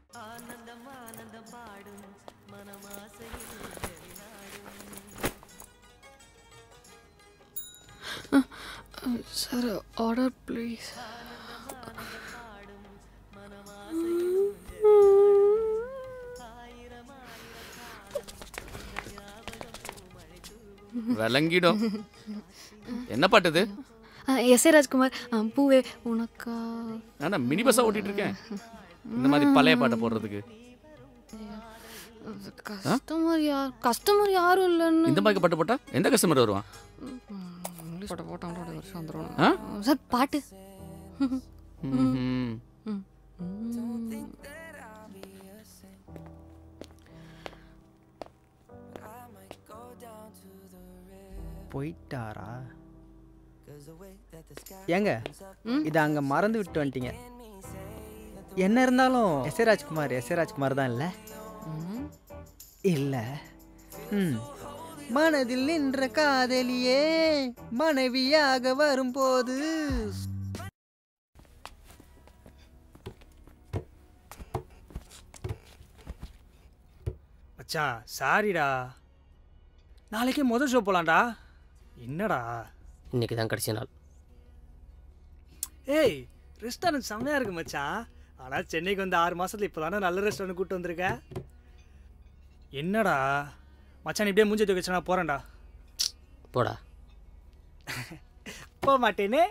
Sir order please விளங்கிடும் என்ன பாட்டுது S A Rajkumar ஆ, பூவே உனக்கா நான் மினி பஸ்ஸாக ஓட்டிட்டு இருக்கேன் இந்த மாதிரி பழைய பாட்டை போடுறதுக்கு கஸ்டமர் யார் கஸ்டமர் யாரும் இல்லைன்னு இந்த மாதிரி பாட்டு போட்டா எந்த கஸ்டமர் வருவான் இங்கிலீஷ் பாட்டை போட்டான் வருஷம் ஆ? வந்துடும் சார் பாட்டு ம்ஹும். போயிட்டாரா ஏங்க இதை அங்கே மறந்து விட்டு வந்துட்டீங்க என்ன இருந்தாலும் S A Rajkumar S A Rajkumar தான் இல்லை இல்லை ம் மனதில் நின்ற காதலியே மனைவியாக வரும்போது மச்சான் சாரிடா நாளைக்கே முதல் ஷோ போலாம்டா என்னடா இன்னைக்கு தான் கடைசி நாள் ஏய் ரெஸ்டாரண்ட் செம்மையா இருக்கு மச்சான் ஆனால் சென்னைக்கு வந்து ஆறு மாசத்துல இப்போ நல்ல ரெஸ்டாரண்ட் கூட்டு வந்திருக்க என்னடா மச்சான் நீ இப்படியே மூஞ்சி தூக்கி வச்சா நான் போறேன்டா போடா போக மாட்டேனே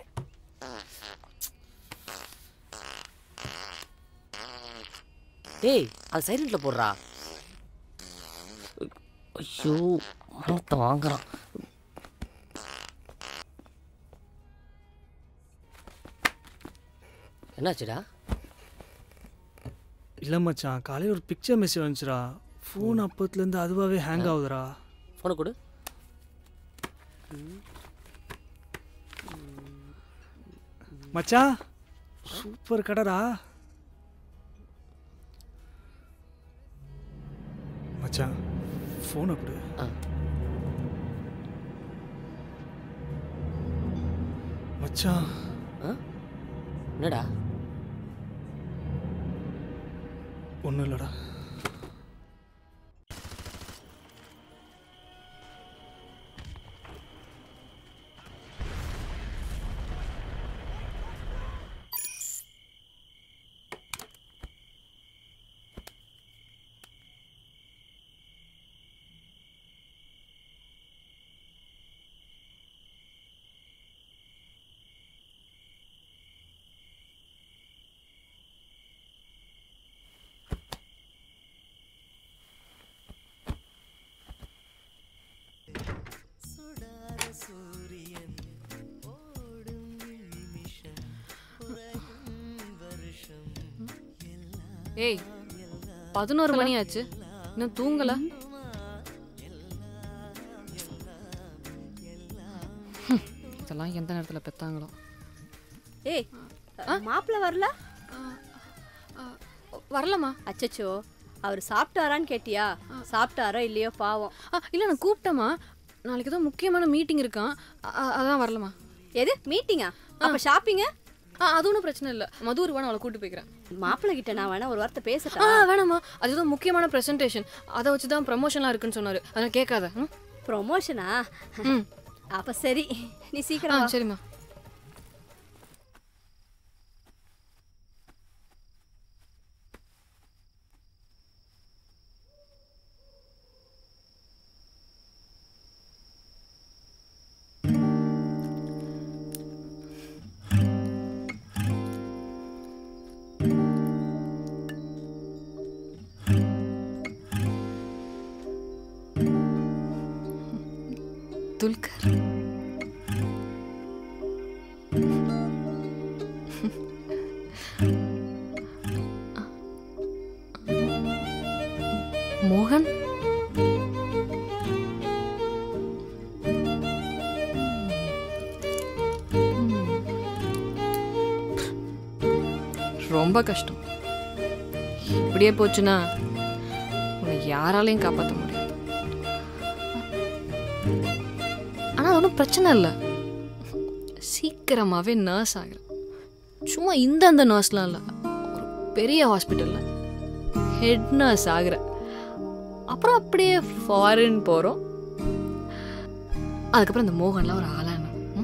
டேய் அது சைலண்ட்ல போடுறா ஐயோ மனத்தை வாங்குறான் என்னாச்சுடா இல்லை மச்சான் காலையில் ஒரு பிக்சர் மெசேஜ் வந்துச்சுடா ஃபோன் அப்பத்துலேருந்து அதுவாகவே ஹேங் ஆகுதுடா ஃபோனை கொடு மச்சான் சூப்பர் கடைடா மச்சான் ஃபோனை கொடு ஆ. மச்சான் என்னடா ஒன்றும் இல்லைடா ஏய் பதினோரு மணி ஆச்சு இன்னும் தூங்கல ஹம், இதெல்லாம் எந்த நேரத்தில் பெத்தாங்களோ ஏய் மாப்பிள்ள வரல வரலம்மா அச்சச்சோ அவர் சாப்பிட்டாரான்னு கேட்டியா சாப்பிட்டாரோ இல்லையோ பாவம் ஆ இல்லை நான் கூப்பிட்டேம்மா நாளைக்கு ஏதோ முக்கியமான மீட்டிங் இருக்கான் அ- அ- அதான் வரலம்மா எது மீட்டிங்கா அப்ப ஷாப்பிங்க ஆ அது ஒன்றும் பிரச்சனை இல்லை மதுர் வேணா அவளை கூட்டு போய்க்கிறேன் மாப்பிள்ள கிட்ட நான் வேணா ஒரு வார்த்தை ஆ பேசட்டா வேணாம்மா அது ஏதோ முக்கியமான ப்ரெசன்டேஷன் அதை வச்சு தான் ப்ரமோஷன்லாம் இருக்குன்னு சொன்னார் அதெல்லாம் கேட்காத ம்? ப்ரொமோஷனா ம் அப்ப சரி நீ ஆ சீக்கிரம் வா. சரிம்மா துல்கர் மோகன் ரொம்ப கஷ்டம் இப்படியே போச்சுன்னா உன்னை யாராலையும் காப்பாற்ற முடியாது ஆனால் ஒன்றும் பிரச்சனை இல்லை சீக்கிரமாகவே நர்ஸ் ஆகிறேன் சும்மா இந்த அந்த நர்ஸ்லாம் இல்லை ஒரு பெரிய ஹாஸ்பிட்டலில் ஹெட் நர்ஸ் ஆகுற அப்புறம் அப்படியே ஃபாரின் போகிறோம் அதுக்கப்புறம் இந்த மோகன்லாம் ஒரு ஆளான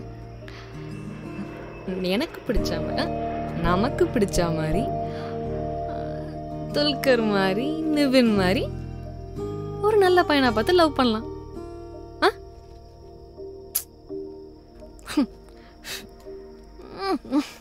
எனக்கு பிடிச்ச மாதிரி நமக்கு பிடிச்ச மாதிரி அஹ், துல்கர் மாதிரி நிவின் மாதிரி ஒரு நல்ல பையனை பார்த்து லவ் பண்ணலாம் ஆ